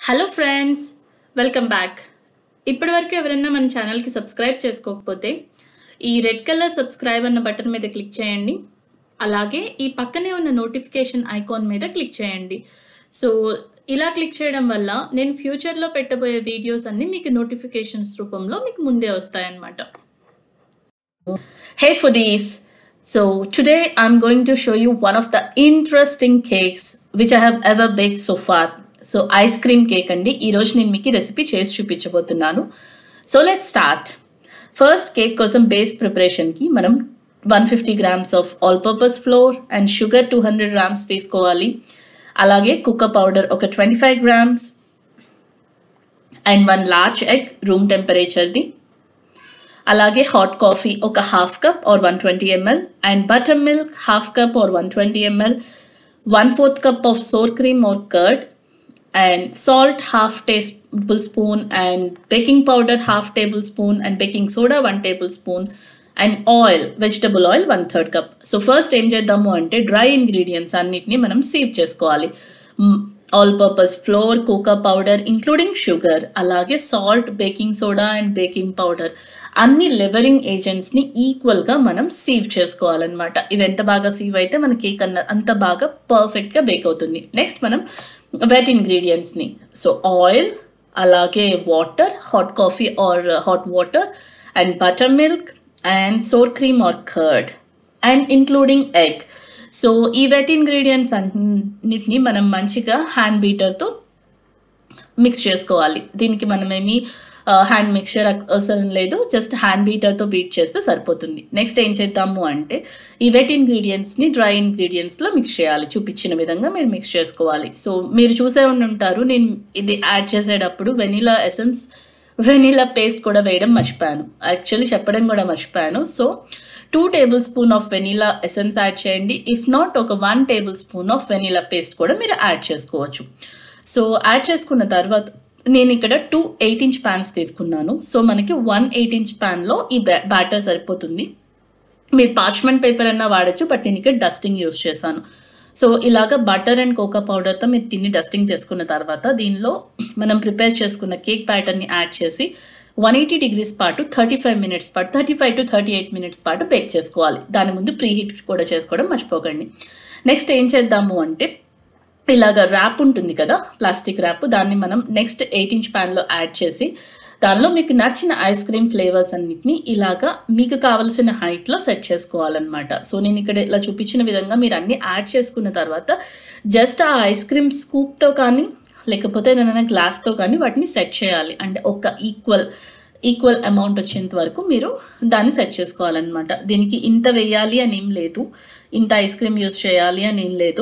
Hello friends welcome back ఇప్పటివరకు ఎవరైనా మన ఛానల్కి సబ్స్క్రైబ్ చేసుకోకపోతే ఈ రెడ్ కలర్ సబ్స్క్రైబ్ అన్న బటన్ మీద క్లిక్ చేయండి అలాగే ఈ పక్కనే ఉన్న నోటిఫికేషన్ ఐకాన్ మీద క్లిక్ చేయండి సో ఇలా క్లిక్ చేయడం వల్ల నేను ఫ్యూచర్లో పెట్టబోయే వీడియోస్ అన్నీ మీకు నోటిఫికేషన్స్ రూపంలో మీకు ముందే వస్తాయన్నమాట Hey foodies! So today I'm going to show you one of the interesting cakes which I have ever baked so far. So ice cream cake అండి ఈరోజు నేను మీకు రెసిపీ చేసి చూపించబోతున్నాను so let start first cake కోసం base ప్రిపరేషన్కి మనం one fifty grams of all purpose flour and sugar two hundred grams తీసుకోవాలి అలాగే కుక్క పౌడర్ ఒక twenty five grams and one large egg room టెంపరేచర్ది అలాగే హాట్ కాఫీ ఒక half cup or one twenty ML and butter milk half cup or one twenty ML one fourth cup of sour cream or curd and salt half table spoon and baking powder half table spoon and baking soda one table spoon and oil vegetable oil one third cup so first ఏం చేద్దాము అంటే dry ingredients అన్నిటిని మనం sieve చేసుకోవాలి all purpose flour cocoa powder including sugar అలాగే salt baking soda and baking powder అన్ని leavening ఏజెంట్స్ని ఈక్వల్గా మనం సీవ్ చేసుకోవాలన్నమాట ఇవి ఎంత బాగా సీవ్ అయితే మన కేక్ అన్న అంత బాగా పర్ఫెక్ట్గా బేక్ అవుతుంది నెక్స్ట్ మనం వెట్ ఇంగ్రీడియంట్స్ని సో ఆయిల్ అలాగే water hot coffee or hot water and butter milk and sour cream or curd and including egg so ఈ వెట్ ఇంగ్రీడియంట్స్ అన్నిటిని మనం మంచిగా హ్యాండ్ బీటర్తో మిక్స్ చేసుకోవాలి దీనికి మనమేమి హ్యాండ్ మిక్చర్ అవసరం లేదు జస్ట్ హ్యాండ్ బీటర్తో బీట్ చేస్తే సరిపోతుంది నెక్స్ట్ ఏం చేద్దాము అంటే ఈ వెట్ ఇంగ్రీడియంట్స్ని డ్రై ఇంగ్రీడియంట్స్లో మిక్స్ చేయాలి చూపించిన విధంగా మీరు మిక్స్ చేసుకోవాలి సో మీరు చూసే ఉండి ఉంటారు నేను ఇది యాడ్ చేసేటప్పుడు వెనీలా ఎసెన్స్ వెనీలా పేస్ట్ కూడా వేయడం మర్చిపోయాను యాక్చువల్లీ చెప్పడం కూడా మర్చిపోయాను so two table spoon of vanilla essence add చేయండి ఇఫ్ నాట్ ఒక one table spoon of vanilla paste కూడా మీరు యాడ్ చేసుకోవచ్చు సో యాడ్ చేసుకున్న తర్వాత నేను ఇక్కడ టూ ఎయిట్ ఇంచ్ ప్యాన్స్ తీసుకున్నాను సో మనకి వన్ ఎయిట్ ఇంచ్ ప్యాన్లో ఈ బ్యాటర్ సరిపోతుంది మీరు పార్చ్మెంట్ పేపర్ అన్నా వాడచ్చు బట్ నేను ఇక్కడ డస్టింగ్ యూస్ చేశాను సో ఇలాగ బటర్ అండ్ కోకా పౌడర్తో మీరు తిని డస్టింగ్ చేసుకున్న తర్వాత దీనిలో మనం ప్రిపేర్ చేసుకున్న కేక్ బ్యాటర్ని యాడ్ చేసి వన్ ఎయిటీ డిగ్రీస్ పాటు థర్టీ ఫైవ్ మినిట్స్ పాటు thirty five to thirty eight minutes పాటు బేక్ చేసుకోవాలి దాని ముందు ప్రీ హీట్ కూడా చేసుకోవడం మర్చిపోకండి నెక్స్ట్ ఏం చేద్దాము అంటే ఇలాగ ర్యాప్ ఉంటుంది కదా ప్లాస్టిక్ ర్యాప్ దాన్ని మనం నెక్స్ట్ ఎయిట్ ఇంచ్ ప్యాన్లో యాడ్ చేసి దానిలో మీకు నచ్చిన ఐస్ క్రీమ్ ఫ్లేవర్స్ అన్నిటిని ఇలాగా మీకు కావలసిన హైట్లో సెట్ చేసుకోవాలన్నమాట సో నేను ఇక్కడ ఇలా చూపించిన విధంగా మీరు అన్ని యాడ్ చేసుకున్న తర్వాత జస్ట్ ఆ ఐస్ క్రీమ్ స్కూప్తో కానీ లేకపోతే ఏదైనా గ్లాస్తో కానీ వాటిని సెట్ చేయాలి అంటే ఒక ఈక్వల్ ఈక్వల్ అమౌంట్ వచ్చేంత వరకు మీరు దాన్ని సెట్ చేసుకోవాలన్నమాట దీనికి ఇంత వేయాలి అని ఏం లేదు ఇంత ఐస్ క్రీమ్ యూస్ చేయాలి అని ఏం లేదు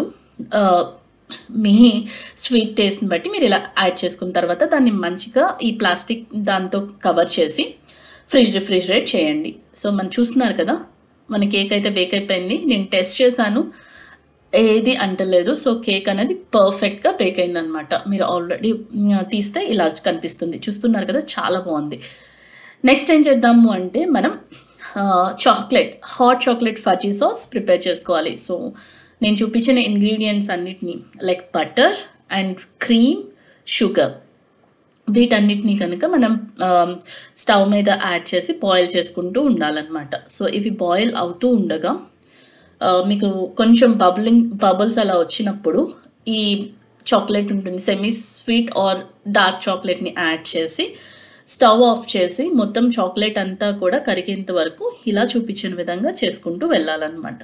మీ స్వీట్ టేస్ట్ని బట్టి మీరు ఇలా యాడ్ చేసుకున్న తర్వాత దాన్ని మంచిగా ఈ ప్లాస్టిక్ దాంతో కవర్ చేసి ఫ్రిడ్జ్ రిఫ్రిజిరేట్ చేయండి సో మనం చూస్తున్నారు కదా మన కేక్ అయితే బేక్ అయిపోయింది నేను టెస్ట్ చేశాను ఏది అంటలేదు సో కేక్ అనేది పర్ఫెక్ట్గా బేక్ అయిందనమాట మీరు ఆల్రెడీ తీస్తే ఇలా కనిపిస్తుంది చూస్తున్నారు కదా చాలా బాగుంది నెక్స్ట్ ఏం చేద్దాము అంటే మనం chocolate hot chocolate fudgy sauce prepare చేసుకోవాలి సో నేను చూపించిన ఇంగ్రీడియంట్స్ అన్నిటినీ like butter and cream sugar వీటన్నిటిని కనుక మనం స్టవ్ మీద యాడ్ చేసి బాయిల్ చేసుకుంటూ ఉండాలన్నమాట సో ఇవి బాయిల్ అవుతూ ఉండగా మీకు కొంచెం బబ్లింగ్ బబుల్స్ అలా వచ్చినప్పుడు ఈ చాక్లెట్ ఉంటుంది సెమీ స్వీట్ ఆర్ డార్క్ చాక్లెట్ని యాడ్ చేసి స్టవ్ ఆఫ్ చేసి మొత్తం చాక్లెట్ అంతా కూడా కరిగేంత వరకు ఇలా చూపించిన విధంగా చేసుకుంటూ వెళ్ళాలన్నమాట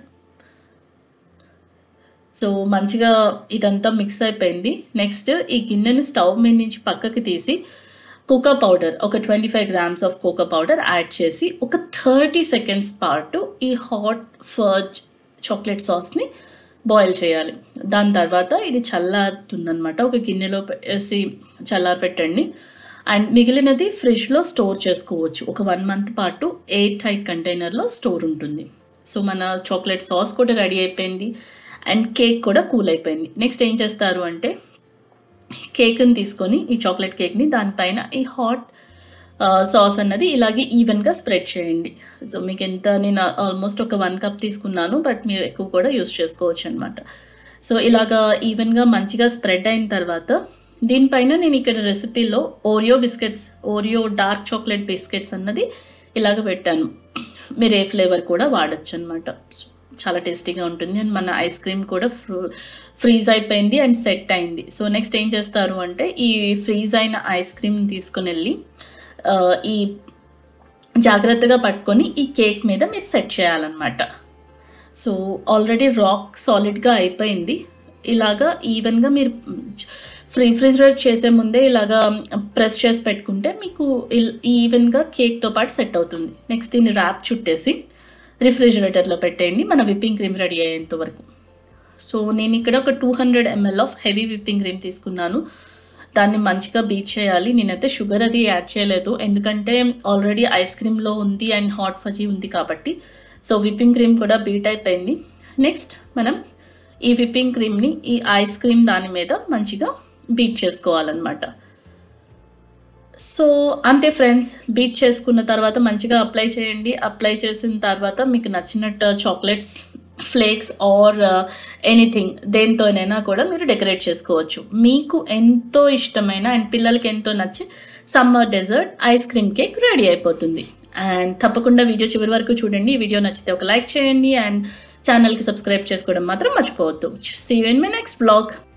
సో మంచిగా ఇదంతా మిక్స్ అయిపోయింది నెక్స్ట్ ఈ గిన్నెని స్టవ్ మీద నుంచి పక్కకి తీసి కోకా పౌడర్ ఒక twenty five grams of cocoa powder add చేసి ఒక థర్టీ సెకండ్స్ పాటు ఈ హాట్ ఫర్జ్ చాక్లెట్ సాస్ని బాయిల్ చేయాలి దాని తర్వాత ఇది చల్లారుతుందనమాట ఒక గిన్నెలో వేసి చల్లారి పెట్టండి అండ్ మిగిలినది ఫ్రిడ్జ్లో స్టోర్ చేసుకోవచ్చు ఒక వన్ మంత్ పాటు ఎయిర్ టైట్ కంటైనర్లో స్టోర్ ఉంటుంది సో మన చాక్లెట్ సాస్ కూడా రెడీ అయిపోయింది అండ్ కేక్ కూడా కూల్ అయిపోయింది నెక్స్ట్ ఏం చేస్తారు అంటే కేక్ని తీసుకొని ఈ చాక్లెట్ కేక్ని దానిపైన ఈ హాట్ సాస్ అన్నది ఇలాగే ఈవెన్గా స్ప్రెడ్ చేయండి సో మీకు ఎంత నేను ఆల్మోస్ట్ ఒక వన్ కప్ తీసుకున్నాను బట్ మీరు ఎక్కువ కూడా యూస్ చేసుకోవచ్చు అనమాట సో ఇలాగా ఈవెన్గా మంచిగా స్ప్రెడ్ అయిన తర్వాత దీనిపైన నేను ఇక్కడ రెసిపీలో Oreo biscuits Oreo dark chocolate biscuits అన్నది ఇలాగ పెట్టాను మీరు ఏ ఫ్లేవర్ కూడా వాడచ్చు అనమాట చాలా టేస్టీగా ఉంటుంది అండ్ మన ఐస్ క్రీమ్ కూడా ఫ్రూ ఫ్రీజ్ అయిపోయింది అండ్ సెట్ అయింది సో నెక్స్ట్ ఏం చేస్తారు అంటే ఈ ఫ్రీజ్ అయిన ఐస్ క్రీమ్ తీసుకుని వెళ్ళి ఆ, ఈ జాగ్రత్తగా పట్టుకొని ఈ కేక్ మీద మీరు సెట్ చేయాలన్నమాట సో ఆల్రెడీ రాక్ సాలిడ్గా అయిపోయింది ఇలాగా ఈవెన్గా మీరు ఫ్రీ ఫ్రిజరేట్ చేసే ముందే ఇలాగా ప్రెస్ చేసి పెట్టుకుంటే మీకు ఇల్- ఈవెన్గా కేక్తో పాటు సెట్ అవుతుంది నెక్స్ట్ దీన్ని ర్యాప్ చుట్టేసి రిఫ్రిజిరేటర్లో పెట్టేయండి మన విప్పింగ్ క్రీమ్ రెడీ అయ్యేంత వరకు సో నేను ఇక్కడ ఒక two hundred ML of heavy whipping cream తీసుకున్నాను దాన్ని మంచిగా బీట్ చేయాలి నేనైతే షుగర్ అది యాడ్ చేయలేదు ఎందుకంటే ఆల్రెడీ ఐస్ క్రీమ్లో ఉంది అండ్ హాట్ ఫజీ ఉంది కాబట్టి సో విప్పింగ్ క్రీమ్ కూడా బీట్ అయిపోయింది నెక్స్ట్ మనం ఈ విప్పింగ్ క్రీమ్ని ఈ ఐస్ క్రీమ్ దాని మీద మంచిగా బీట్ చేసుకోవాలన్నమాట సో అంతే ఫ్రెండ్స్ బీట్ చేసుకున్న తర్వాత మంచిగా అప్లై చేయండి అప్లై చేసిన తర్వాత మీకు నచ్చినట్టు చాక్లెట్స్ ఫ్లేక్స్ ఆర్ ఎనీథింగ్ దేనితోనైనా కూడా మీరు డెకరేట్ చేసుకోవచ్చు మీకు ఎంతో ఇష్టమైన అండ్ పిల్లలకి ఎంతో నచ్చి summer dessert ice cream cake ready అయిపోతుంది అండ్ తప్పకుండా వీడియో చివరి వరకు చూడండి ఈ వీడియో నచ్చితే ఒక లైక్ చేయండి అండ్ ఛానల్కి సబ్స్క్రైబ్ చేసుకోవడం మాత్రం మర్చిపోవద్దు see you in my next blog